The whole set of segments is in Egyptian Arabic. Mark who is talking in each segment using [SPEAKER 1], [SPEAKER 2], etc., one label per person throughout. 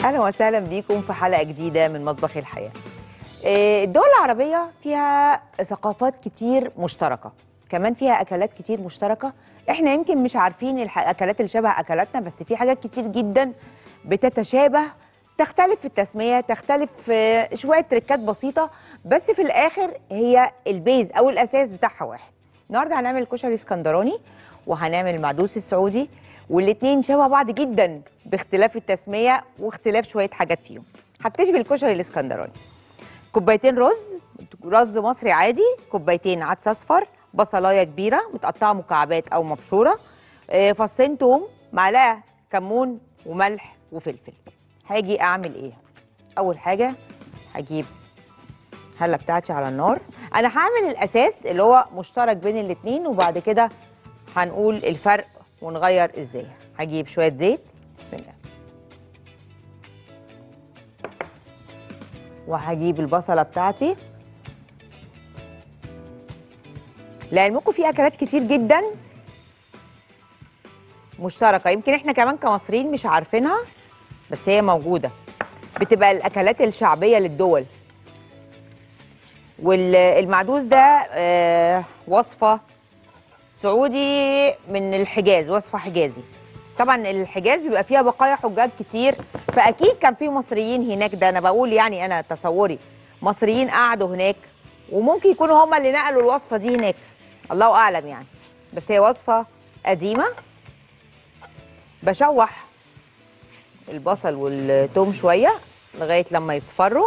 [SPEAKER 1] اهلا وسهلا بيكم في حلقه جديده من مطبخ الحياه آه، الدول العربيه فيها ثقافات كتير مشتركه كمان فيها اكلات كتير مشتركه احنا يمكن مش عارفين الح- الاكلات اللي شبه اكلاتنا بس في حاجات كتير جدا بتتشابه تختلف في التسميه تختلف في شويه تريكات بسيطه بس في الاخر هي البيز او الاساس بتاعها واحد النهارده هنعمل كشري اسكندراني وهنعمل المعدوس السعودي والاتنين شبه بعض جدا باختلاف التسميه واختلاف شويه حاجات فيهم هبتدي بالكشري الاسكندراني كوبايتين رز رز مصري عادي كوبايتين عدس اصفر بصلايه كبيره متقطعه مكعبات او مبشوره آه، فصين توم معلقه كمون وملح وفلفل هاجي اعمل ايه اول حاجه هجيب هله بتاعتي على النار انا هعمل الاساس اللي هو مشترك بين الاتنين وبعد كده هنقول الفرق ونغير ازاي هجيب شويه زيت بسم الله وهجيب البصله بتاعتي لعلمكم في اكلات كتير جدا مشتركه يمكن احنا كمان كمصريين مش عارفينها بس هي موجوده بتبقى الاكلات الشعبيه للدول والمعدوس ده آه، وصفه سعودي من الحجاز وصفه حجازي طبعا الحجاز بيبقى فيها بقايا حجاج كتير فاكيد كان في مصريين هناك ده انا بقول يعني انا تصوري مصريين قعدوا هناك وممكن يكونوا هم اللي نقلوا الوصفه دي هناك الله اعلم يعني بس هي وصفه قديمه بشوح البصل والثوم شويه لغايه لما يصفروا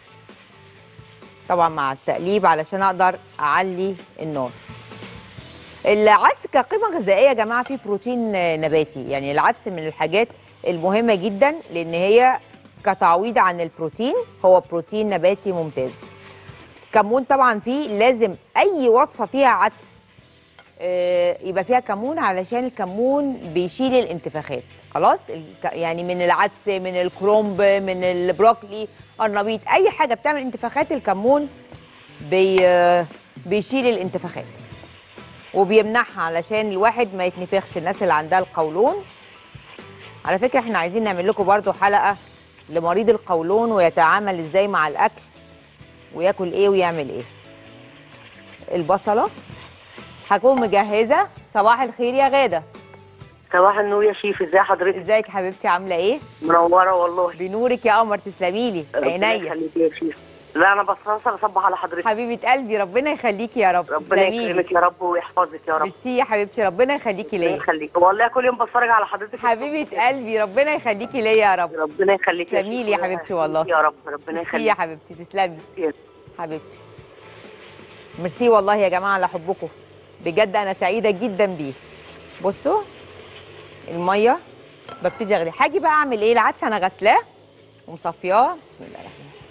[SPEAKER 1] طبعا مع التقليب علشان اقدر اعلي النار العدس كقيمه غذائيه يا جماعه فيه بروتين نباتي يعني العدس من الحاجات المهمه جدا لان هي كتعويض عن البروتين هو بروتين نباتي ممتاز كمون طبعا فيه لازم اي وصفه فيها عدس آه، يبقى فيها كمون علشان الكمون بيشيل الانتفاخات خلاص الك- يعني من العدس من الكرومب من البروكلي النبيط اي حاجه بتعمل انتفاخات الكمون بي آه، بيشيل الانتفاخات وبيمنعها علشان الواحد ما يتنفخش الناس اللي عندها القولون على فكره احنا عايزين نعمل لكم برضو حلقه لمريض القولون ويتعامل ازاي مع الاكل وياكل ايه ويعمل ايه البصله هكون مجهزه صباح الخير يا غاده
[SPEAKER 2] صباح النور يا شيف ازي حضرتك
[SPEAKER 1] ازيك حبيبتي عامله ايه
[SPEAKER 2] منوره والله
[SPEAKER 1] بنورك يا قمر تسلمي لي
[SPEAKER 2] ربنا
[SPEAKER 1] عينيا
[SPEAKER 2] يخليك يا شيف لا انا بتصل اصبح على حضرتك
[SPEAKER 1] حبيبه قلبي ربنا يخليكي يا رب
[SPEAKER 2] ربنا
[SPEAKER 1] تسلمي لي.
[SPEAKER 2] يكرمك يا رب ويحفظك يا رب
[SPEAKER 1] ميرسي يا حبيبتي ربنا يخليكي
[SPEAKER 2] ربنا
[SPEAKER 1] ليا
[SPEAKER 2] يخليك والله كل يوم بتفرج على حضرتك
[SPEAKER 1] حبيبه قلبي ربنا يخليكي ليا يا رب
[SPEAKER 2] ربنا يخليك يا
[SPEAKER 1] تسلمي
[SPEAKER 2] شيف.
[SPEAKER 1] لي يا حبيبتي والله.
[SPEAKER 2] يا رب ربنا
[SPEAKER 1] ميرسي
[SPEAKER 2] يخليك
[SPEAKER 1] يا حبيبتي تسلمي
[SPEAKER 2] يس.
[SPEAKER 1] حبيبتي ميرسي والله يا جماعه على حبكم بجد انا سعيده جدا بيه بصوا الميه ببتدي اغلي هاجي بقى اعمل ايه العدس انا غسلاه ومصفياه بسم الله الرحمن الرحيم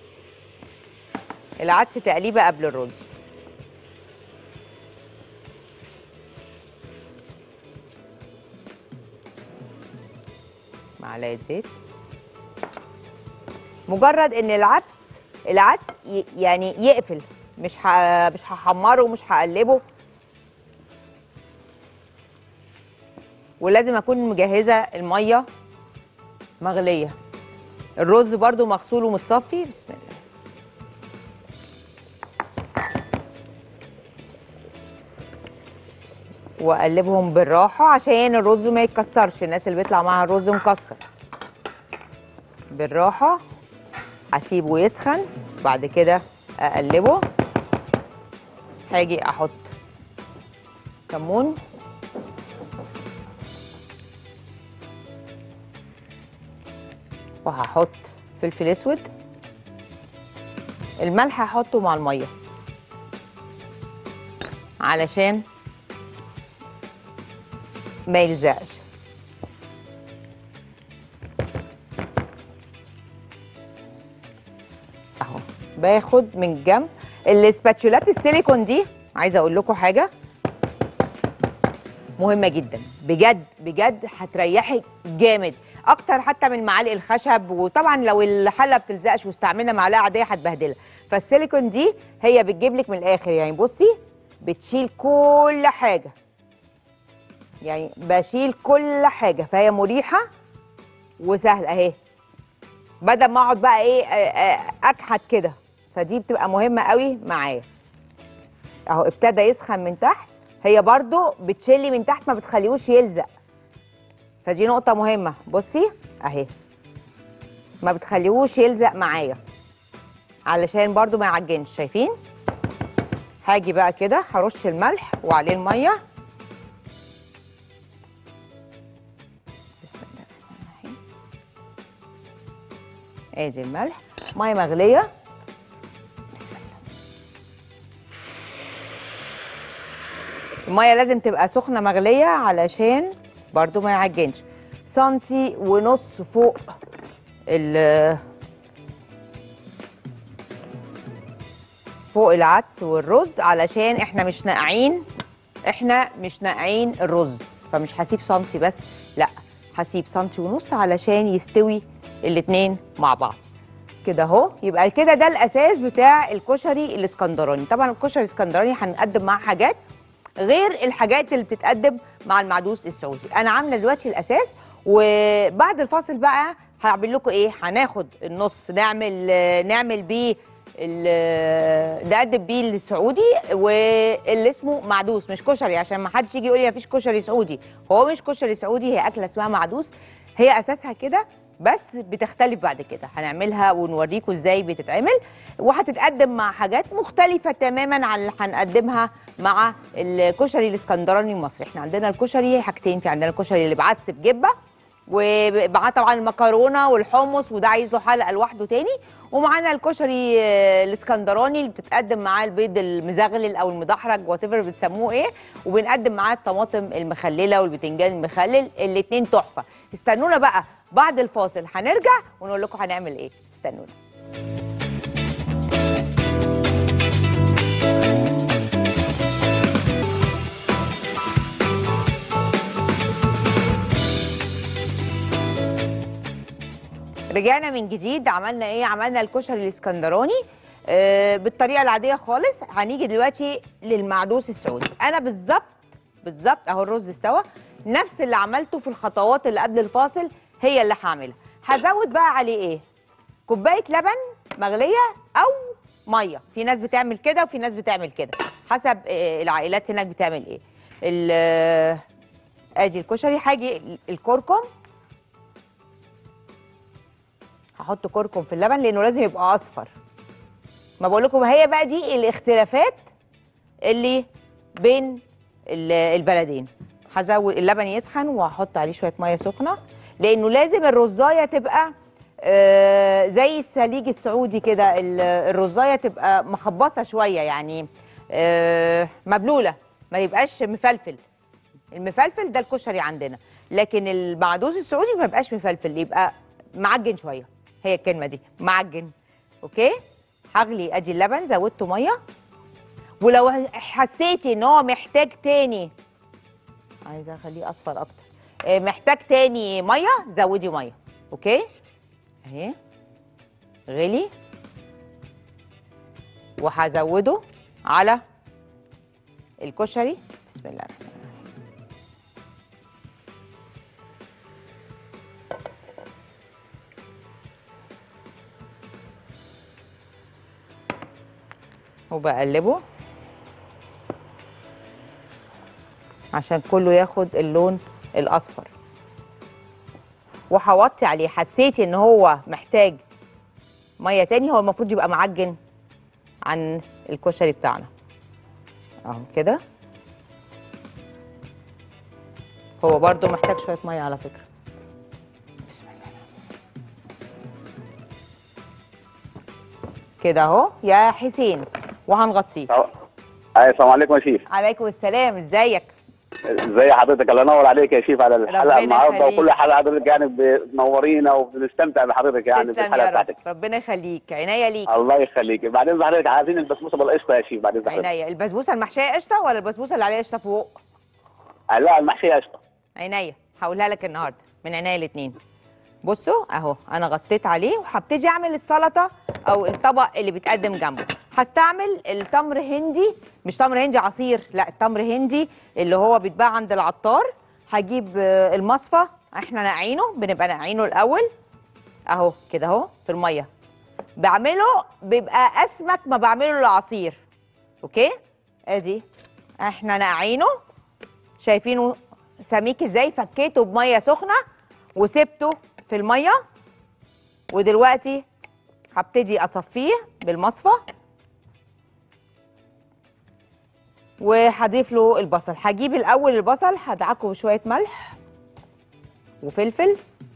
[SPEAKER 1] العدس تقليبه قبل الرز معلقه زيت مجرد ان العدس العدس ي- يعني يقفل مش ه... مش هحمره ومش هقلبه ولازم اكون مجهزه الميه مغليه الرز برضو مغسول ومتصفي بسم الله واقلبهم بالراحه عشان الرز ما يتكسرش الناس اللي بيطلع معاها الرز مكسر بالراحه هسيبه يسخن بعد كده اقلبه هاجي احط كمون وهحط فلفل اسود الملح هحطه مع الميه علشان ما يلزقش اهو باخد من جنب الاسباتشولات السيليكون دي عايزه اقول لكم حاجه مهمه جدا بجد بجد هتريحك جامد اكتر حتى من معالق الخشب وطبعا لو الحله بتلزقش واستعملنا معلقه عاديه هتبهدلها فالسيليكون دي هي بتجيب لك من الاخر يعني بصي بتشيل كل حاجه يعني بشيل كل حاجه فهي مريحه وسهله اهي بدل ما اقعد بقى ايه آه، آه، اكحت كده فدي بتبقى مهمه قوي معايا اهو ابتدى يسخن من تحت هي برضو بتشلي من تحت ما بتخليهوش يلزق فدي نقطه مهمه بصي اهي ما بتخليهوش يلزق معايا علشان برضو ما يعجنش شايفين هاجي بقى كده هرش الملح وعليه الميه بسم الله الرحمن الرحيم ادي الملح ميه مغليه بسم الله الميه لازم تبقى سخنه مغليه علشان برضو ما يعجنش سنتي ونص فوق ال فوق العدس والرز علشان احنا مش ناقعين احنا مش ناقعين الرز فمش هسيب سنتي بس لا هسيب سنتي ونص علشان يستوي الاتنين مع بعض كده اهو يبقى كده ده الاساس بتاع الكشري الاسكندراني طبعا الكشري الاسكندراني هنقدم معاه حاجات غير الحاجات اللي بتتقدم مع المعدوس السعودي انا عامله دلوقتي الاساس وبعد الفاصل بقى هعمل لكم ايه هناخد النص نعمل نعمل بيه ال- نقدم بيه السعودي واللي اسمه معدوس مش كشري عشان ما حدش يجي يقول لي مفيش كشري سعودي هو مش كشري سعودي هي اكله اسمها معدوس هي اساسها كده بس بتختلف بعد كده هنعملها ونوريكم ازاي بتتعمل وهتتقدم مع حاجات مختلفة تماما عن اللي هنقدمها مع الكشري الاسكندراني المصري احنا عندنا الكشري حاجتين في عندنا الكشري اللي بعدس بجبة ومعاه طبعا المكرونه والحمص وده عايز له حلقه لوحده تاني ومعانا الكشري آه، الاسكندراني اللي بتتقدم معاه البيض المزغلل او المدحرج وات ايفر بتسموه ايه وبنقدم معاه الطماطم المخلله والبتنجان المخلل الاثنين تحفه استنونا بقى بعد الفاصل هنرجع ونقول لكم هنعمل ايه استنونا رجعنا من جديد عملنا ايه عملنا الكشري الاسكندراني آه بالطريقه العاديه خالص هنيجي دلوقتي للمعدوس السعودي انا بالظبط بالظبط اهو الرز استوى نفس اللي عملته في الخطوات اللي قبل الفاصل هي اللي هعملها هزود بقى عليه ايه كوبايه لبن مغليه او ميه في ناس بتعمل كده وفي ناس بتعمل كده حسب آه، العائلات هناك بتعمل ايه ال- آه، ادي الكشري هاجي الكركم هحط كركم في اللبن لانه لازم يبقى اصفر ما بقول لكم هي بقى دي الاختلافات اللي بين ال- البلدين هزود اللبن يسخن وهحط عليه شويه ميه سخنه لانه لازم الرزايه تبقى آه، زي السليج السعودي كده ال- الرزايه تبقى مخبصه شويه يعني آه، مبلوله ما يبقاش مفلفل المفلفل ده الكشري عندنا لكن المعدوس السعودي ما يبقاش مفلفل يبقى معجن شويه هي الكلمه دي معجن اوكي هغلي ادي اللبن زودته ميه ولو حسيتي ان هو محتاج تاني عايزه اخليه اصفر اكتر آه، محتاج تاني ميه زودي ميه اوكي اهي غلي وهزوده على الكشري بسم الله الرحمن الرحيم وبقلبه عشان كله ياخد اللون الاصفر وهوطي عليه حسيتي ان هو محتاج ميه تاني هو المفروض يبقى معجن عن الكشري بتاعنا اهو كده هو برضو محتاج شويه ميه على فكره بسم الله كده اهو يا حسين وهنغطيه
[SPEAKER 3] أي السلام عليكم يا شيف
[SPEAKER 1] عليكم السلام ازيك
[SPEAKER 3] ازي حضرتك الله ينور عليك يا شيف على الحلقه
[SPEAKER 1] ربنا
[SPEAKER 3] النهارده
[SPEAKER 1] يخليك.
[SPEAKER 3] وكل حلقه حضرتك يعني بتنورينا وبنستمتع بحضرتك يعني
[SPEAKER 1] تسلم
[SPEAKER 3] بالحلقه
[SPEAKER 1] يا رب
[SPEAKER 3] بتاعتك
[SPEAKER 1] ربنا يخليك عينيا ليك
[SPEAKER 3] الله يخليك بعدين حضرتك عايزين البسبوسه بالقشطه يا شيف بعدين حضرتك
[SPEAKER 1] عينيا البسبوسه المحشيه قشطه ولا البسبوسه اللي عليها قشطه فوق
[SPEAKER 3] لا المحشيه قشطه
[SPEAKER 1] عينيا هقولها لك النهارده من عينيا الاثنين بصوا اهو انا غطيت عليه وهبتدي اعمل السلطه او الطبق اللي بيتقدم جنبه هستعمل التمر هندي مش تمر هندي عصير لا التمر هندي اللي هو بيتباع عند العطار هجيب آه، المصفى احنا ناقعينه بنبقى ناقعينه الاول اهو كده اهو في الميه بعمله بيبقى اسمك ما بعمله العصير اوكي ادي احنا نقعينه شايفينه سميك ازاي فكيته بميه سخنه وسبته في الميه ودلوقتي هبتدي اصفيه بالمصفى وهضيف له البصل هجيب الاول البصل هدعكه بشويه ملح وفلفل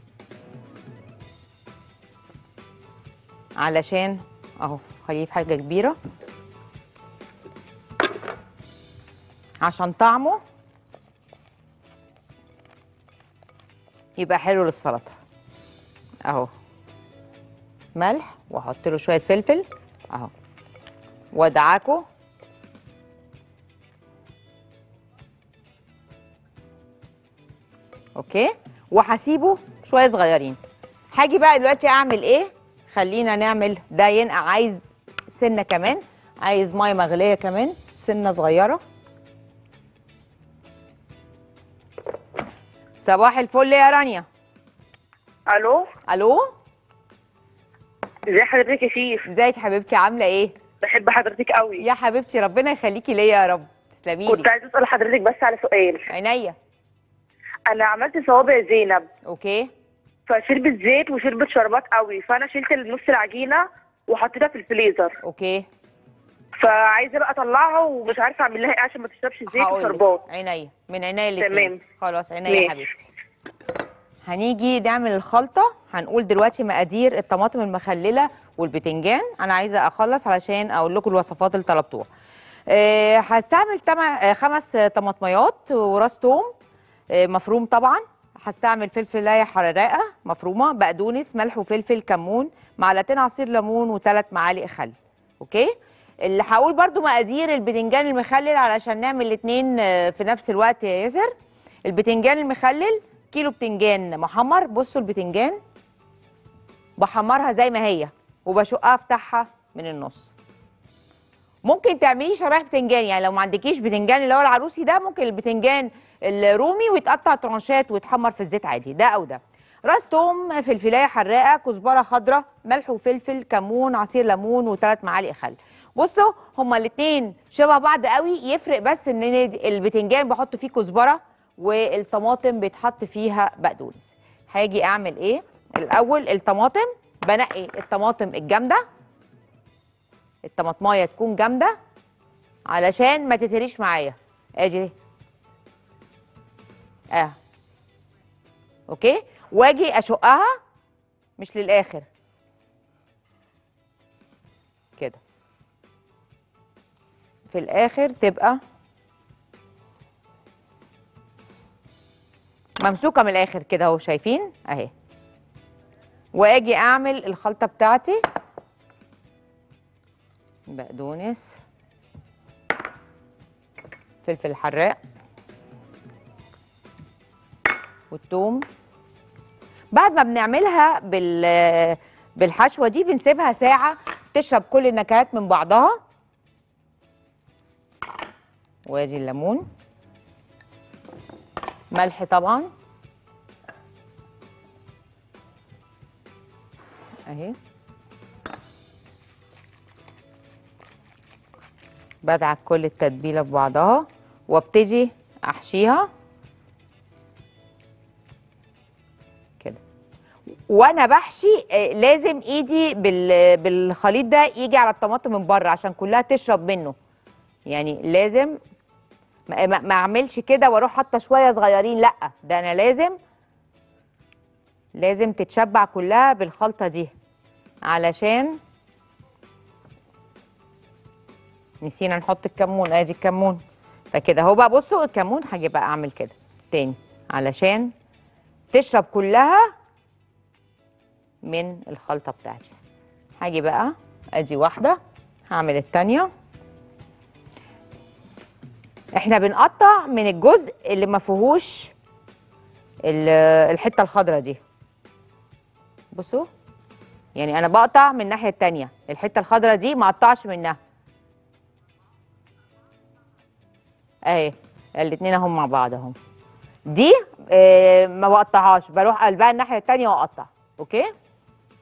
[SPEAKER 1] علشان اهو هجيب حاجه كبيره عشان طعمه يبقى حلو للسلطه اهو ملح واحط له شويه فلفل اهو وادعكه اوكي وهسيبه شويه صغيرين هاجي بقى دلوقتي اعمل ايه خلينا نعمل ده ينقع عايز سنه كمان عايز ميه مغليه كمان سنه صغيره صباح الفل يا رانيا
[SPEAKER 4] الو
[SPEAKER 1] الو
[SPEAKER 4] ازي حضرتك يا شيف
[SPEAKER 1] ازيك حبيبتي عامله ايه
[SPEAKER 4] بحب حضرتك قوي
[SPEAKER 1] يا حبيبتي ربنا يخليكي ليا يا رب تسلمي
[SPEAKER 4] كنت
[SPEAKER 1] لي
[SPEAKER 4] عايزه اسال حضرتك بس على سؤال
[SPEAKER 1] عينيا
[SPEAKER 4] انا عملت صوابع زينب
[SPEAKER 1] اوكي
[SPEAKER 4] فشربت زيت وشربت شربات قوي فانا شلت نص العجينه وحطيتها في الفريزر
[SPEAKER 1] اوكي
[SPEAKER 4] فعايزه بقى اطلعها ومش عارفه اعمل لها ايه عشان ما تشربش زيت
[SPEAKER 1] هقولك.
[SPEAKER 4] وشربات
[SPEAKER 1] عينيا من عينيا الاتنين
[SPEAKER 4] تمام.
[SPEAKER 1] خلاص عينيا يا
[SPEAKER 4] ماشي.
[SPEAKER 1] حبيبتي هنيجي نعمل الخلطه هنقول دلوقتي مقادير الطماطم المخلله والبتنجان انا عايزه اخلص علشان اقول لكم الوصفات اللي طلبتوها آه، هستعمل تم- آه، خمس طماطميات وراس توم آه، مفروم طبعا هستعمل فلفلايه حراقه مفرومه بقدونس ملح وفلفل كمون معلقتين عصير ليمون وثلاث معالق خل اوكي اللي هقول برضو مقادير البتنجان المخلل علشان نعمل الاثنين في نفس الوقت يا ياسر البتنجان المخلل كيلو بتنجان محمر بصوا البتنجان بحمرها زي ما هي وبشقها افتحها من النص ممكن تعمليه شرايح بتنجان يعني لو ما عندكيش بتنجان اللي هو العروسي ده ممكن البتنجان الرومي ويتقطع ترانشات ويتحمر في الزيت عادي ده او ده راس توم فلفلايه حراقه كزبره خضراء ملح وفلفل كمون عصير ليمون وثلاث معالق خل بصوا هما الاثنين شبه بعض قوي يفرق بس ان البتنجان بحط فيه كزبره والطماطم بيتحط فيها بقدونس هاجي اعمل ايه الاول الطماطم بنقي الطماطم الجامده الطماطمايه تكون جامده علشان ما تتهريش معايا ادي اه اوكي واجي اشقها مش للاخر كده في الاخر تبقى ممسوكه من الاخر كده اهو شايفين اهي واجي اعمل الخلطه بتاعتي بقدونس فلفل حراق والثوم بعد ما بنعملها بال بالحشوه دي بنسيبها ساعه تشرب كل النكهات من بعضها وادي الليمون ملح طبعا اهي بدعك كل التتبيله في بعضها وابتدي احشيها كده وانا بحشي آه، لازم ايدي بال- بالخليط ده يجي على الطماطم من بره عشان كلها تشرب منه يعني لازم ما, ما ما اعملش كده واروح حاطه شويه صغيرين لا ده انا لازم لازم تتشبع كلها بالخلطه دي علشان نسينا نحط الكمون ادي الكمون فكده اهو بقى بصوا الكمون هاجي بقى اعمل كده تاني علشان تشرب كلها من الخلطه بتاعتي هاجي بقى ادي واحده هعمل التانيه احنا بنقطع من الجزء اللي ما فيهوش ال- الحته الخضراء دي بصوا يعني انا بقطع من الناحيه التانية الحته الخضراء دي ما اقطعش منها اهي الاتنين اهم مع بعض اهم دي آه ما بقطعهاش بروح قلبها الناحيه التانية واقطع اوكي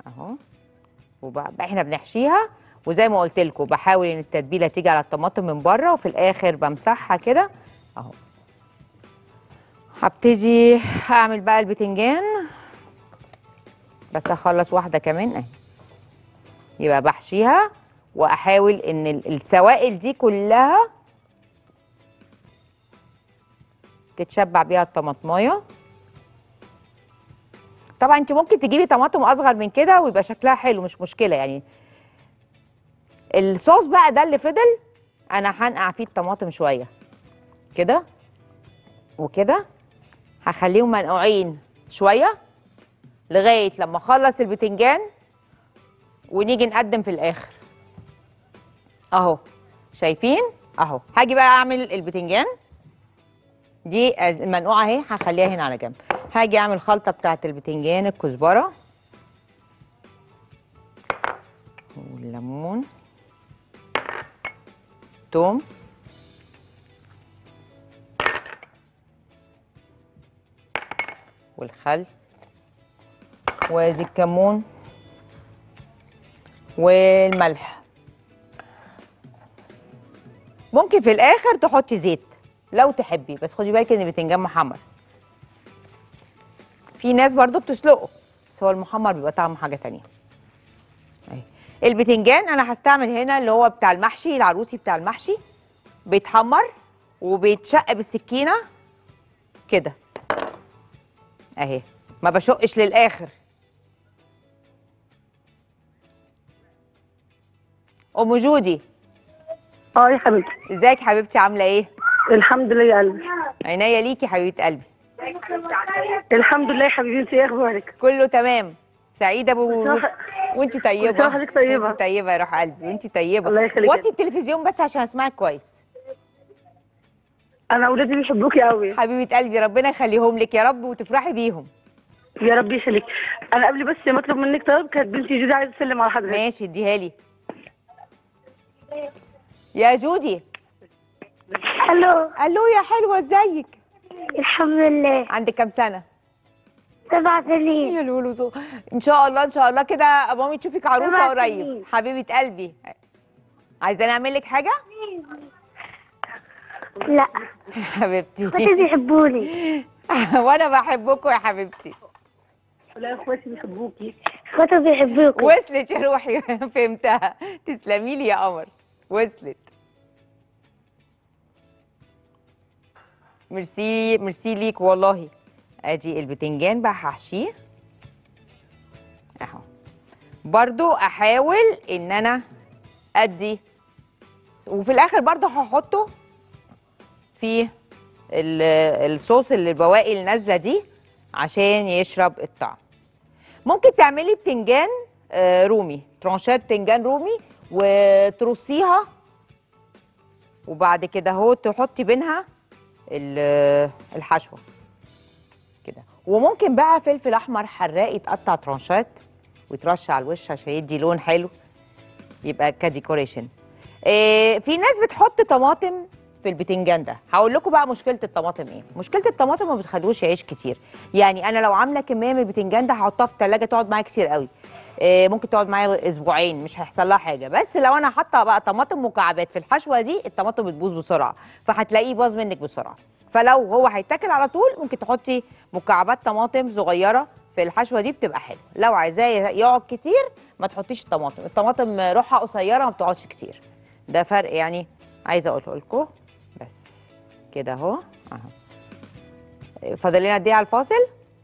[SPEAKER 1] اهو وبقى احنا بنحشيها وزي ما قلت لكم بحاول ان التتبيله تيجي على الطماطم من بره وفي الاخر بمسحها كده اهو هبتدي اعمل بقى البتنجان بس اخلص واحده كمان اهي يبقى بحشيها واحاول ان ال- السوائل دي كلها تتشبع بيها الطماطمايه طبعا انت ممكن تجيبي طماطم اصغر من كده ويبقى شكلها حلو مش مشكله يعني الصوص بقى ده اللي فضل انا هنقع فيه الطماطم شويه كده وكده هخليهم منقوعين شويه لغايه لما اخلص البتنجان ونيجي نقدم في الاخر اهو شايفين اهو هاجي بقى اعمل البتنجان دي أز- المنقوعه اهي هخليها هنا على جنب هاجي اعمل خلطه بتاعه البتنجان الكزبره والليمون توم والخل وادي الكمون والملح ممكن في الاخر تحطي زيت لو تحبي بس خدي بالك ان البتنجان محمر في ناس برضو بتسلقه بس هو المحمر بيبقى طعمه حاجه تانية اهي البتنجان انا هستعمل هنا اللي هو بتاع المحشي العروسي بتاع المحشي بيتحمر وبيتشق بالسكينه كده اهي ما بشقش للاخر ام جودي
[SPEAKER 5] اه يا حبيبتي
[SPEAKER 1] ازيك حبيبتي عامله ايه
[SPEAKER 5] الحمد لله يا قلبي
[SPEAKER 1] عينيا ليكي حبيبه قلبي
[SPEAKER 5] الحمد لله يا حبيبي انت ايه اخبارك
[SPEAKER 1] كله تمام سعيده ب...
[SPEAKER 5] صح.
[SPEAKER 1] وانت طيبه
[SPEAKER 5] كل سنة وحضرتك طيبة.
[SPEAKER 1] وانت طيبه يا روح قلبي وانت طيبه
[SPEAKER 5] الله يخليك.
[SPEAKER 1] وطي التلفزيون بس عشان اسمعك كويس
[SPEAKER 5] انا اولادي بيحبوكي قوي
[SPEAKER 1] حبيبه قلبي ربنا يخليهم لك يا رب وتفرحي بيهم
[SPEAKER 5] يا رب يخليك انا قبل بس ما اطلب منك طلب كانت بنتي جودي عايزه تسلم على حضرتك
[SPEAKER 1] ماشي اديها لي يا جودي
[SPEAKER 6] الو
[SPEAKER 1] الو يا حلوه ازيك
[SPEAKER 6] الحمد لله
[SPEAKER 1] عندك كام سنه
[SPEAKER 6] سبع سنين
[SPEAKER 1] يا لولو زو. ان شاء الله ان شاء الله كده مامي تشوفك عروسه
[SPEAKER 6] سبع
[SPEAKER 1] قريب
[SPEAKER 6] سنين.
[SPEAKER 1] حبيبه قلبي عايزه نعمل لك حاجه
[SPEAKER 6] لا
[SPEAKER 1] حبيبتي
[SPEAKER 6] اخواتي بيحبوني
[SPEAKER 1] وانا بحبكم يا حبيبتي
[SPEAKER 5] لا اخواتي بيحبوكي
[SPEAKER 6] اخواتي بيحبوكي
[SPEAKER 1] وصلت يا روحي فهمتها تسلمي لي يا قمر وصلت ميرسي ميرسي ليك والله ادي البتنجان بقى هحشيه اهو برضو احاول ان انا ادي وفي الاخر برضو هحطه في ال- الصوص اللي البواقي اللي نازله دي عشان يشرب الطعم ممكن تعملي بتنجان آه، رومي ترانشات بتنجان رومي وترصيها وبعد كده اهو تحطي بينها ال- الحشوه كده وممكن بقى فلفل احمر حراق يتقطع ترانشات ويترش على الوش عشان يدي لون حلو يبقى كديكوريشن إيه في ناس بتحط طماطم في البتنجان ده هقول لكم بقى مشكله الطماطم ايه مشكله الطماطم ما بتخلوش يعيش كتير يعني انا لو عامله كميه من البتنجان ده هحطها في الثلاجه تقعد معايا كتير قوي إيه ممكن تقعد معايا اسبوعين مش هيحصل لها حاجه بس لو انا حاطه بقى طماطم مكعبات في الحشوه دي الطماطم بتبوظ بسرعه فهتلاقيه باظ منك بسرعه فلو هو هيتاكل على طول ممكن تحطي مكعبات طماطم صغيره في الحشوه دي بتبقى حلوه لو عايزاه يقعد كتير ما تحطيش الطماطم الطماطم روحها قصيره ما بتقعدش كتير ده فرق يعني عايزه اقوله لكم بس كده اهو اهو فاضل لنا قد ايه على الفاصل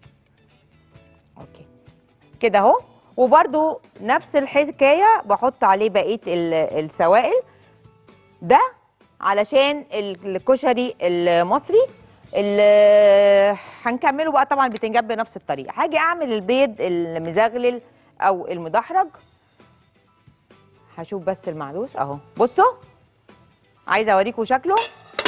[SPEAKER 1] اوكي كده اهو وبرده نفس الحكايه بحط عليه بقيه ال- السوائل ده علشان ال- الكشري المصري اللي هنكمله بقى طبعا بتنجاب بنفس الطريقه هاجي اعمل البيض المزغلل او المدحرج هشوف بس المعدوس اهو بصوا عايزه اوريكم شكله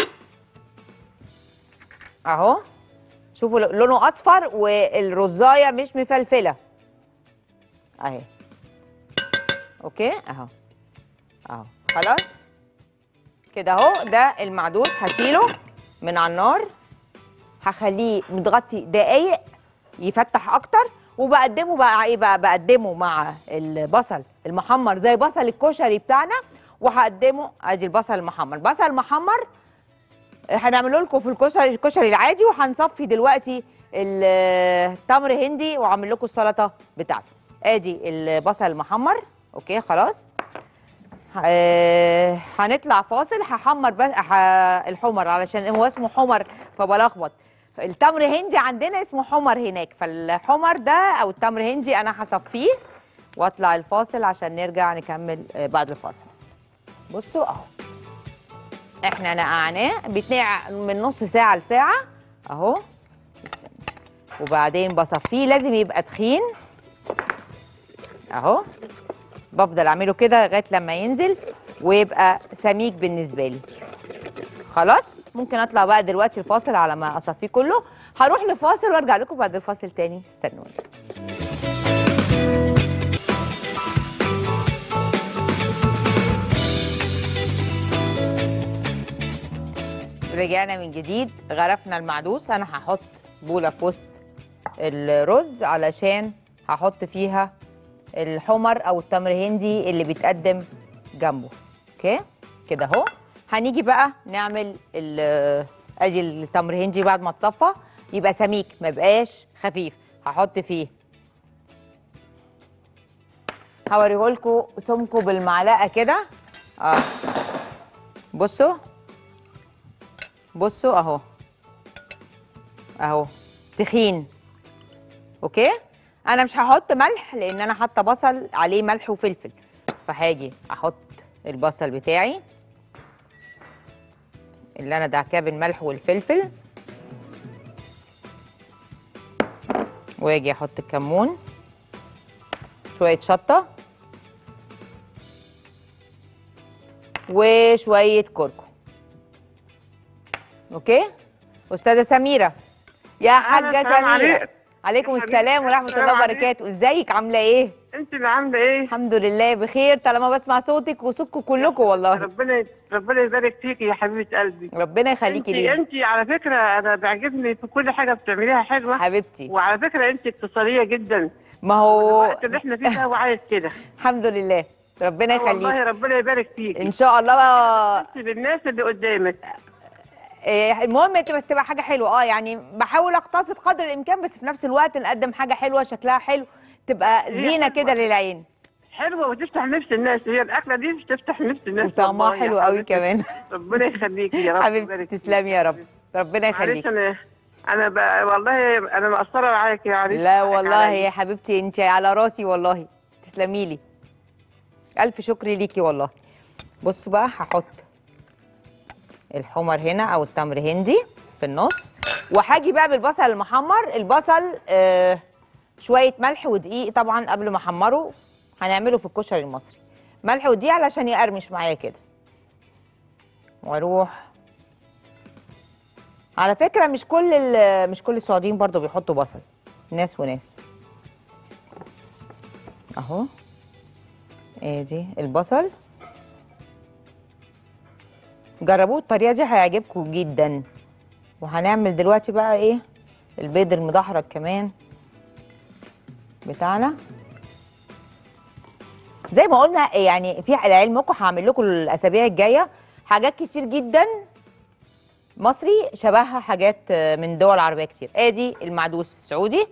[SPEAKER 1] اهو شوفوا لونه اصفر والرزايه مش مفلفله اهي اوكي اهو اهو خلاص كده اهو ده المعدوس هشيله من على النار هخليه متغطي دقايق يفتح اكتر وبقدمه بقى ايه بقى بقدمه مع البصل المحمر زي بصل الكشري بتاعنا وهقدمه ادي البصل المحمر بصل محمر هنعمله لكم في الكشري الكشري العادي وهنصفي دلوقتي ال- التمر هندي واعمل لكم السلطه بتاعته ادي البصل المحمر اوكي خلاص آه، هنطلع فاصل هحمر بس ه- الحمر علشان هو اسمه حمر فبلخبط التمر هندي عندنا اسمه حمر هناك فالحمر ده او التمر هندي انا هصفيه واطلع الفاصل عشان نرجع نكمل آه، بعد الفاصل بصوا اهو احنا نقعناه بيتنقع من نص ساعه لساعه اهو وبعدين بصفيه لازم يبقى تخين اهو بفضل اعمله كده لغايه لما ينزل ويبقى سميك بالنسبه لي خلاص ممكن اطلع بقى دلوقتي الفاصل على ما اصفيه كله هروح لفاصل وارجع لكم بعد الفاصل تاني استنوني رجعنا من جديد غرفنا المعدوس انا هحط بوله في وسط الرز علشان هحط فيها الحمر او التمر هندي اللي بيتقدم جنبه اوكي كده اهو هنيجي بقى نعمل ال- ادي التمر هندي بعد ما اتصفى يبقى سميك ما يبقاش خفيف هحط فيه هوريه لكم سمكه بالمعلقه كده اه بصوا بصوا اهو اهو تخين اوكي انا مش هحط ملح لان انا حاطه بصل عليه ملح وفلفل فهاجي احط البصل بتاعي اللي انا دعكاه بالملح والفلفل واجي احط الكمون شويه شطه وشويه كركم اوكي استاذه سميره يا حاجه
[SPEAKER 5] السلام
[SPEAKER 1] سميره
[SPEAKER 5] عليكم.
[SPEAKER 1] عليكم
[SPEAKER 5] يا حبيبتي،
[SPEAKER 1] السلام ورحمه
[SPEAKER 5] السلام
[SPEAKER 1] الله
[SPEAKER 5] عليكم.
[SPEAKER 1] وبركاته ازيك عامله ايه
[SPEAKER 5] انت اللي عامله ايه
[SPEAKER 1] الحمد لله بخير طالما بسمع صوتك وصوتكم كلكم والله
[SPEAKER 5] ربنا ربنا يبارك فيكي يا حبيبه قلبي
[SPEAKER 1] ربنا
[SPEAKER 5] انت
[SPEAKER 1] يخليكي لينا
[SPEAKER 5] انت على فكره انا بيعجبني في كل حاجه بتعمليها حلوه
[SPEAKER 1] حبيبتي
[SPEAKER 5] وعلى فكره انت اقتصاديه جدا
[SPEAKER 1] ما هو
[SPEAKER 5] الوقت اللي احنا فيه ده هو عايز كده
[SPEAKER 1] الحمد لله ربنا
[SPEAKER 5] والله
[SPEAKER 1] يخليك
[SPEAKER 5] ربنا يبارك فيكي
[SPEAKER 1] ان شاء الله بقى
[SPEAKER 5] انت بالناس اللي قدامك
[SPEAKER 1] إيه، المهم تبقى تبقى حاجه حلوه اه يعني بحاول اقتصد قدر الامكان بس في نفس الوقت نقدم حاجه حلوه شكلها حلو تبقى
[SPEAKER 5] هي
[SPEAKER 1] زينه
[SPEAKER 5] حلوة.
[SPEAKER 1] كده للعين
[SPEAKER 5] حلوه وتفتح نفس الناس هي الاكله دي بتفتح نفس الناس
[SPEAKER 1] وطعمها
[SPEAKER 5] والله يا
[SPEAKER 1] حلو قوي
[SPEAKER 5] حبيبتي.
[SPEAKER 1] كمان
[SPEAKER 5] ربنا يخليكي يا رب
[SPEAKER 1] حبيبتي
[SPEAKER 5] يبارك فيكي.
[SPEAKER 1] تسلمي يا رب ربنا
[SPEAKER 5] معلش
[SPEAKER 1] يخليك
[SPEAKER 5] انا انا بقى والله انا مقصره معاك يا عريس
[SPEAKER 1] لا
[SPEAKER 5] حقك
[SPEAKER 1] والله
[SPEAKER 5] عليا.
[SPEAKER 1] يا حبيبتي انت على راسي والله تسلمي لي الف شكر ليكي والله بصوا بقى هحط الحمر هنا او التمر هندي في النص وهاجي بقى بالبصل المحمر البصل آه شويه ملح ودقيق طبعا قبل ما احمره هنعمله في الكشري المصري ملح ودقيق علشان يقرمش معايا كده واروح على فكره مش كل ال- مش كل السعوديين برضو بيحطوا بصل ناس وناس اهو ادي البصل جربوه الطريقه دي هيعجبكم جدا وهنعمل دلوقتي بقى ايه البيض المدحرج كمان بتاعنا زي ما قلنا يعني في لعلمكم هعمل لكم الاسابيع الجايه حاجات كتير جدا مصري شبهها حاجات من دول عربيه كتير ادي المعدوس السعودي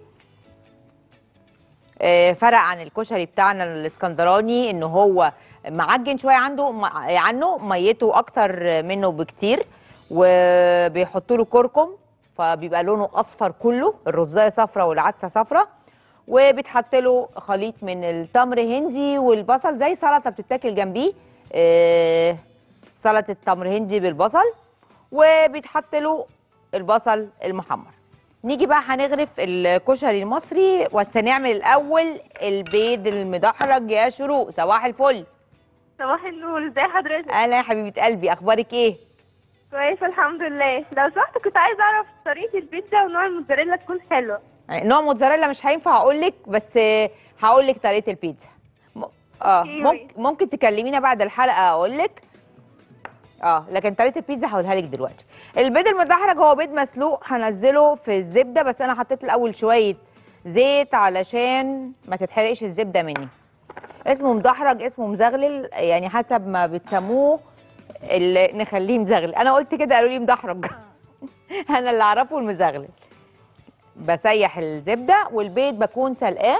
[SPEAKER 1] آه، فرق عن الكشري بتاعنا الاسكندراني ان هو معجن شويه عنده م- عنه ميته اكتر منه بكتير وبيحطوا له كركم فبيبقى لونه اصفر كله الرزايه صفرة والعدسه صفرة وبيتحط له خليط من التمر هندي والبصل زي سلطه بتتاكل جنبيه آه، سلطه تمر هندي بالبصل وبيتحط له البصل المحمر نيجي بقى هنغرف الكشري المصري بس هنعمل الاول البيض المدحرج يا شروق صباح الفل
[SPEAKER 7] صباح النور ازي حضرتك
[SPEAKER 1] اهلا يا حبيبه قلبي اخبارك ايه
[SPEAKER 7] كويسه الحمد لله لو سمحت كنت عايزه اعرف طريقه البيتزا ونوع الموتزاريلا تكون حلوه
[SPEAKER 1] نوع موتزاريلا مش هينفع اقول لك بس هقول لك طريقه البيتزا م- اه
[SPEAKER 7] أوكي.
[SPEAKER 1] ممكن ممكن تكلمينا بعد الحلقه اقول لك اه لكن طريقه البيتزا هقولها لك دلوقتي البيض المدحرج هو بيض مسلوق هنزله في الزبده بس انا حطيت الاول شويه زيت علشان ما تتحرقش الزبده مني اسمه مدحرج اسمه مزغلل يعني حسب ما بتسموه اللي نخليه مزغلل انا قلت كده قالوا لي مدحرج انا اللي اعرفه المزغلل بسيح الزبده والبيض بكون سلقاه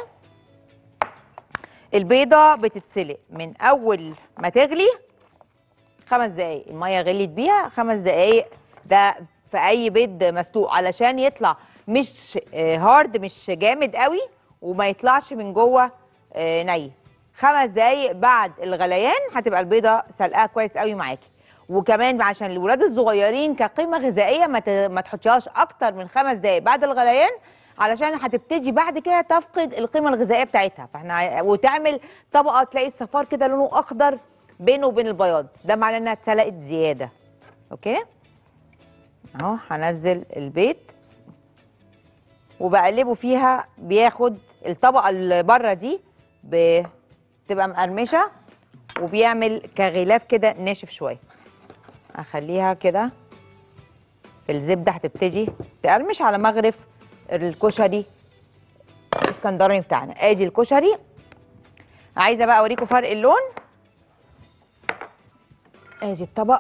[SPEAKER 1] البيضه بتتسلق من اول ما تغلي خمس دقايق الميه غليت بيها خمس دقايق ده في اي بيض مسلوق علشان يطلع مش آه، هارد مش جامد قوي وما يطلعش من جوه آه، ني خمس دقايق بعد الغليان هتبقى البيضه سلقاها كويس قوي معاكي وكمان عشان الولاد الصغيرين كقيمه غذائيه ما ت- ما تحطيهاش اكتر من خمس دقايق بعد الغليان علشان هتبتدي بعد كده تفقد القيمه الغذائيه بتاعتها فاحنا عاي- وتعمل طبقه تلاقي الصفار كده لونه اخضر بينه وبين البياض ده معناه انها اتسلقت زياده اوكي اهو هنزل البيض وبقلبه فيها بياخد الطبقه اللي بره دي بتبقى مقرمشه وبيعمل كغلاف كده ناشف شويه اخليها كده في الزبده هتبتدي تقرمش على مغرف الكشري الاسكندراني بتاعنا ادي الكشري عايزه بقى اوريكم فرق اللون ادي الطبق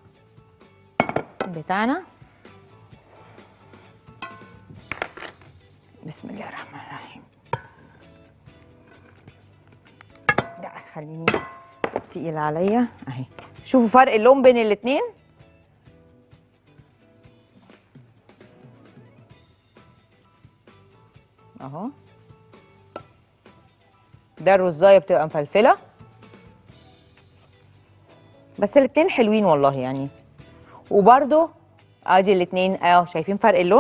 [SPEAKER 1] بتاعنا بسم الله الرحمن الرحيم لا خليني تقيل عليا اهي شوفوا فرق اللون بين الاتنين اهو ده الرزايه بتبقى مفلفله بس الاتنين حلوين والله يعني وبرده ادي الاتنين اهو شايفين فرق اللون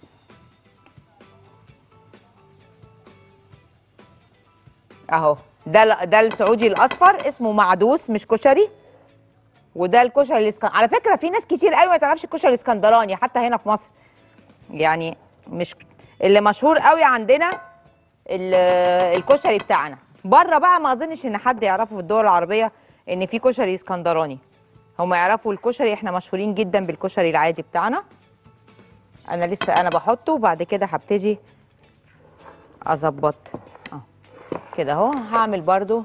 [SPEAKER 1] اهو ده ال- ده السعودي الاصفر اسمه معدوس مش كشري وده الكشري الاسكندراني على فكره في ناس كتير قوي ما تعرفش الكشري الاسكندراني حتى هنا في مصر يعني مش اللي مشهور قوي عندنا ال- الكشري بتاعنا بره بقى ما اظنش ان حد يعرفه في الدول العربيه ان في كشري اسكندراني هم يعرفوا الكشري احنا مشهورين جدا بالكشري العادي بتاعنا انا لسه انا بحطه وبعد كده هبتدي اظبط اه كده اهو هعمل برضو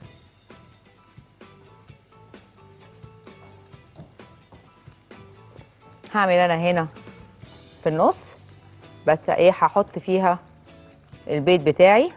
[SPEAKER 1] هعمل انا هنا في النص بس ايه هحط فيها البيض بتاعي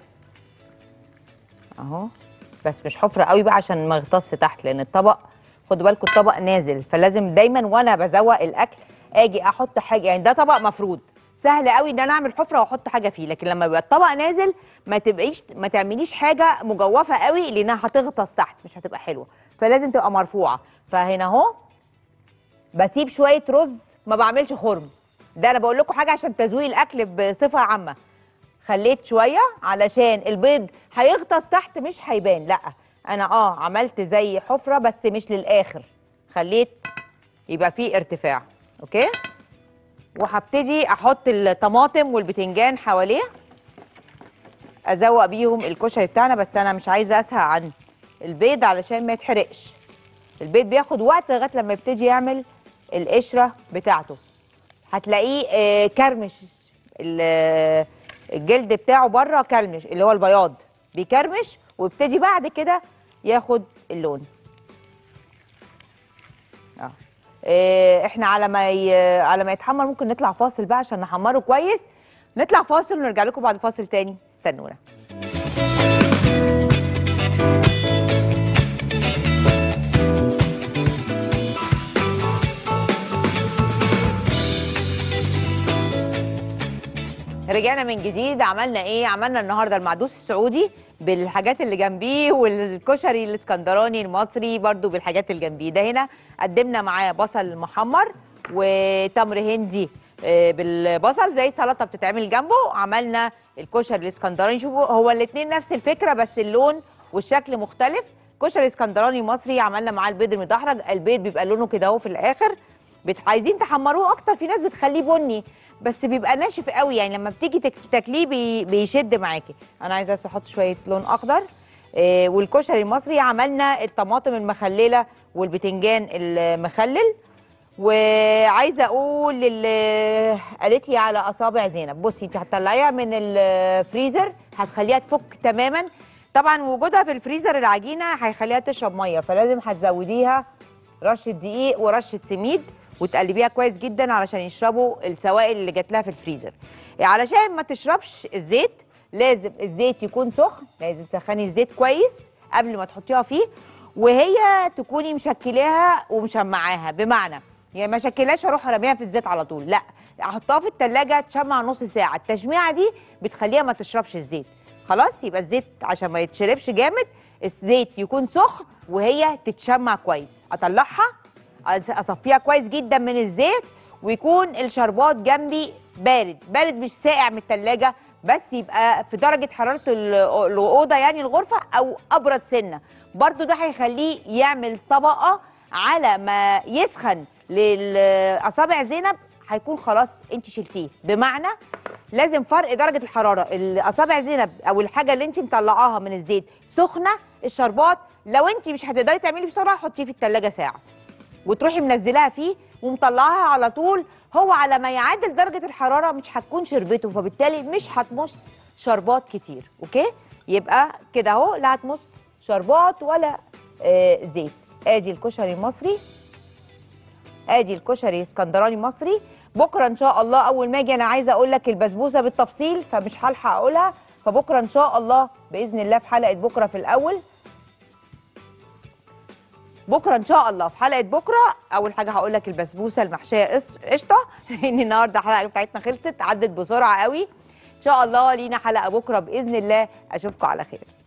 [SPEAKER 1] اهو بس مش حفره قوي بقى عشان ما يغطس تحت لان الطبق خدوا بالكم الطبق نازل فلازم دايما وانا بزوق الاكل اجي احط حاجه يعني ده طبق مفروض سهل قوي ان انا اعمل حفره واحط حاجه فيه لكن لما يبقى الطبق نازل ما تبقيش ما تعمليش حاجه مجوفه قوي لانها هتغطس تحت مش هتبقى حلوه فلازم تبقى مرفوعه فهنا اهو بسيب شويه رز ما بعملش خرم ده انا بقول لكم حاجه عشان تزويق الاكل بصفه عامه خليت شويه علشان البيض هيغطس تحت مش هيبان لا انا اه عملت زي حفره بس مش للاخر خليت يبقى فيه ارتفاع اوكي وهبتدي احط الطماطم والبتنجان حواليه ازوق بيهم الكشري بتاعنا بس انا مش عايزه اسهى عن البيض علشان ما يتحرقش البيض بياخد وقت لغايه لما يبتدي يعمل القشره بتاعته هتلاقيه آه، كرمش ال- الجلد بتاعه بره كرمش اللي هو البياض بيكرمش ويبتدي بعد كده ياخد اللون اه آه، احنا على ما ي... على ما يتحمر ممكن نطلع فاصل بقى عشان نحمره كويس نطلع فاصل ونرجع لكم بعد فاصل تاني استنونا رجعنا من جديد عملنا ايه عملنا النهارده المعدوس السعودي بالحاجات اللي جنبيه والكشري الاسكندراني المصري برضو بالحاجات اللي جنبيه ده هنا قدمنا معاه بصل محمر وتمر هندي آه، بالبصل زي سلطه بتتعمل جنبه عملنا الكشري الاسكندراني شوفوا هو الاثنين نفس الفكره بس اللون والشكل مختلف كشري اسكندراني مصري عملنا معاه البيض المدحرج البيض بيبقى لونه كده اهو في الاخر بت... عايزين تحمروه اكتر في ناس بتخليه بني بس بيبقى ناشف قوي يعني لما بتيجي تك- تاكليه بي... بيشد معاكي انا عايزه بس احط شويه لون اخضر إيه والكشري المصري عملنا الطماطم المخلله والبتنجان المخلل وعايزه اقول للي قالت لي على اصابع زينب بصي انت هتطلعيها من الفريزر هتخليها تفك تماما طبعا وجودها في الفريزر العجينه هيخليها تشرب ميه فلازم هتزوديها رشه دقيق ورشه سميد وتقلبيها كويس جدا علشان يشربوا السوائل اللي جات لها في الفريزر علشان ما تشربش الزيت لازم الزيت يكون سخن لازم تسخني الزيت كويس قبل ما تحطيها فيه وهي تكوني مشكلاها ومشمعاها بمعنى يعني ما شكلاش اروح ارميها في الزيت على طول لا احطها في التلاجة تشمع نص ساعه التشميعه دي بتخليها ما تشربش الزيت خلاص يبقى الزيت عشان ما يتشربش جامد الزيت يكون سخن وهي تتشمع كويس اطلعها أص- اصفيها كويس جدا من الزيت ويكون الشربات جنبي بارد بارد مش ساقع من التلاجة بس يبقى في درجة حرارة ال- الأوضة يعني الغرفة أو أبرد سنة برضو ده هيخليه يعمل طبقة على ما يسخن للأصابع زينب هيكون خلاص انت شلتيه بمعنى لازم فرق درجة الحرارة الأصابع زينب أو الحاجة اللي انت مطلعاها من الزيت سخنة الشربات لو انت مش هتقدري تعملي بسرعة حطيه في التلاجة ساعة وتروحي منزلاها فيه ومطلعاها على طول هو على ما يعادل درجه الحراره مش هتكون شربته فبالتالي مش هتمص شربات كتير اوكي يبقى كده اهو لا هتمص شربات ولا آه زيت ادي الكشري المصري ادي الكشري اسكندراني مصري بكره ان شاء الله اول ما اجي انا عايزه اقول لك البسبوسه بالتفصيل فمش هلحق اقولها فبكره ان شاء الله باذن الله في حلقه بكره في الاول بكره ان شاء الله في حلقه بكره اول حاجه هقول لك البسبوسه المحشيه قش- قشطه لان النهارده الحلقه بتاعتنا خلصت عدت بسرعه قوي ان شاء الله لينا حلقه بكره باذن الله اشوفكم على خير